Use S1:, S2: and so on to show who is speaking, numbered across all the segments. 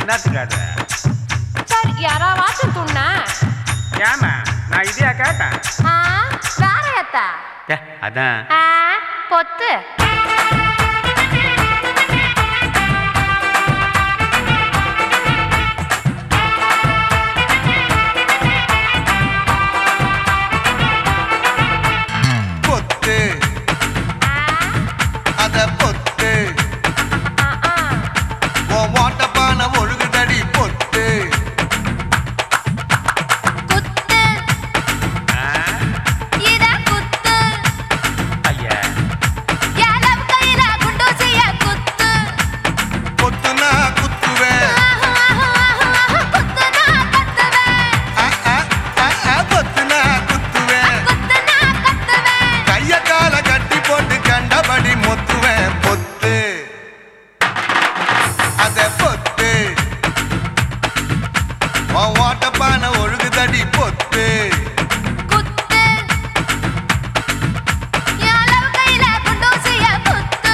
S1: என்னத்துக்கு அது
S2: சரி யாராவாச்சும் துண்ண
S1: ஏமா நான் இதையா கேட்டேன்
S2: ஆ வேற எத்த
S1: ஏ, அதான்
S2: ஆ பொத்து
S3: பொத்து அத பொத்து
S2: ஆ, ஆ.
S3: உன் ஓட்டப்பான ஒழுகுதடி பொத்து
S2: குத்து
S1: ஆ,
S2: இத குத்து
S1: ஐயா
S2: எலம் கையில குண்டூசிய குத்து
S3: பொத்துனா குத்துவேன்
S2: ஆஹு, ஆஹு, ஆஹு, ஆஹு, குத்துனா கத்துவேன்
S3: அ, அ, அ, அ, பொத்துனா குத்துவேன்
S2: குத்துனா கத்துவேன்
S3: கைய கால கட்டி போட்டு கண்டபடி முத்துவேன் பொத்து அத பொத்து உன் ஓட்டப்பான ஒழுகுதடி பொத்து
S2: குத்து எலம் கையில குண்டூசிய குத்து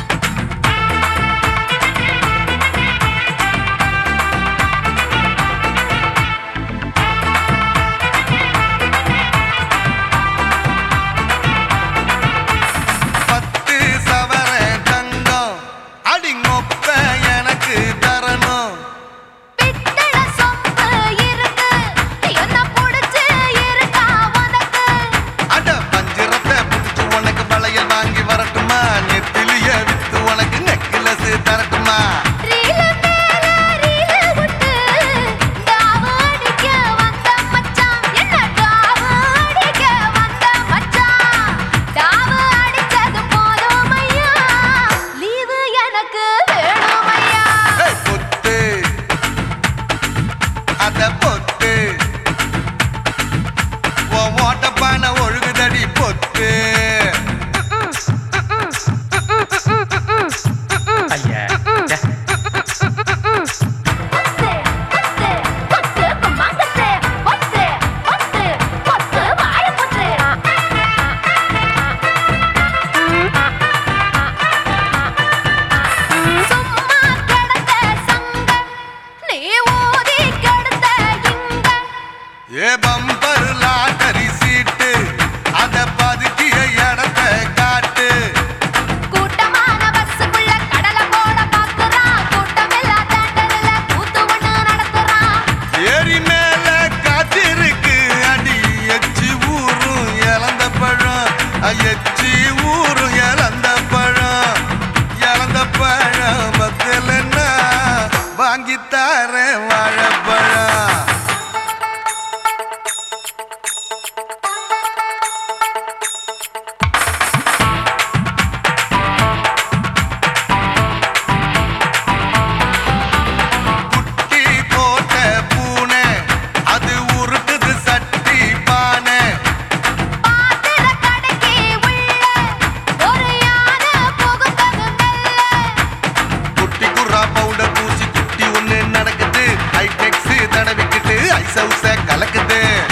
S3: பத்து சவர தங்கம் அடிங்கொப்ப எனக்கு தரணும்
S2: பித்தள சொம்பு இருக்கு என்ன புடிச்சு இருக்கா உனக்கு
S3: அட பஞ்சிரத்தை புடிச்சு உனக்கு வளையல் வாங்கி வரட்டுமா நெத்திலிய வித்து உனக்கு நெக்லஸ் தரட்டுமா
S2: ரீல மேல ரீல விட்டு டாவு அடிக்க வந்த மச்சான் என்ன டாவு அடிக்க வந்த மச்சான் டாவு அடிச்சது போதும் ஐயா லீவு எனக்கு வேணும் ஐயா
S3: ஏய், பொத்து அத பொத்து உன் ஓட்டப்பான ஒழுகுதடி பொத்து
S1: ஐயா ஏ,
S2: பொத்து பொத்து பொத்து கும்மாங்கத்து பொத்து பொத்து பொத்து வாய பொத்து சும்மா கிடந்த சங்க நீ ஊதி கிடந்த இங்க
S3: ஏ பம்பர் லாட்டரி சீட்டு அத பதுக்கிய இடத்த காட்டு
S2: கூட்டமான பஸ்ஸுக்குள்ள கடலை போட பாக்குறான் கூட்டமில்லா தேட்டர்ல கூத்து ஒண்ணு நடத்துறான்
S3: ஏரி மேல காத்திருக்கு அடி எச்சி ஊரும் இழந்த பழம் அ, எச்சி ஊரும் இழந்த பழம் இழந்த பழம் பத்தலன்னா வாங்கித்தாரேன் வாழைப்பழம் குட்டி போட்ட பூனை அது உருட்டுது சட்டி பானை
S2: பாத்திர கடைக்கு உள்ள ஒரு யானை புகுந்தது மெல்ல
S3: குட்டி குர்ரா பவுடர் பூசி குட்டி ஒண்ணு நடக்குது ஹைடெக்ஸ் தடவிக்கிட்டு ஐஸ் ஹவுஸ கலக்குது